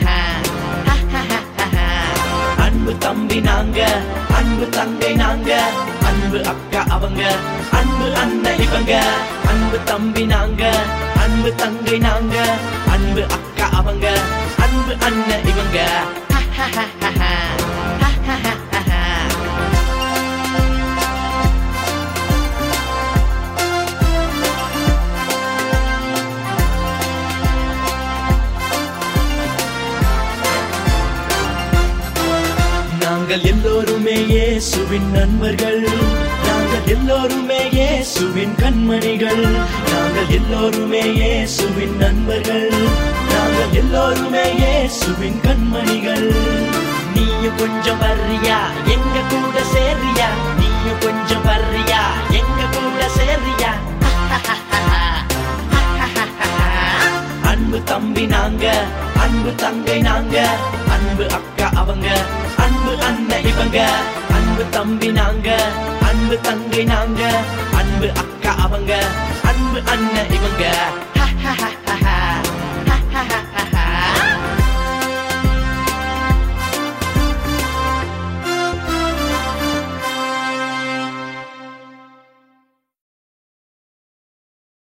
அன்பு தம்பி நாங்க அன்பு தங்கை நாங்க அன்பு அக்கா அவங்க அன்பு அண்ணன் இவங்க அன்பு தம்பி நாங்க அன்பு தங்கை நாங்க அன்பு அக்கா அவங்க அன்பு அண்ணன் இவங்க நாங்கள் எல்லோருமே இயேசுவின் நண்பர்கள் நாங்கள் எல்லோருமே இயேசுவின் கண்மணிகள் நாங்கள் எல்லோருமே இயேசுவின் நண்பர்கள் நாங்கள் எல்லோருமே இயேசுவின் கண்மணிகள் நீயும் கொஞ்சம் வர்றியா எங்க கூட சேர்றியா நீயும் கொஞ்சம் வர்றியா எங்க கூட சேர்றியா அன்பு தம்பி நாங்க அன்பு தங்கை நாங்க அன்பு அக்கா அவங்க அன்பு அண்ணன் இவங்க அன்பு தம்பி நாங்க அன்பு தங்கை நாங்க அன்பு அக்கா அவங்க அன்பு அண்ணன் இவங்க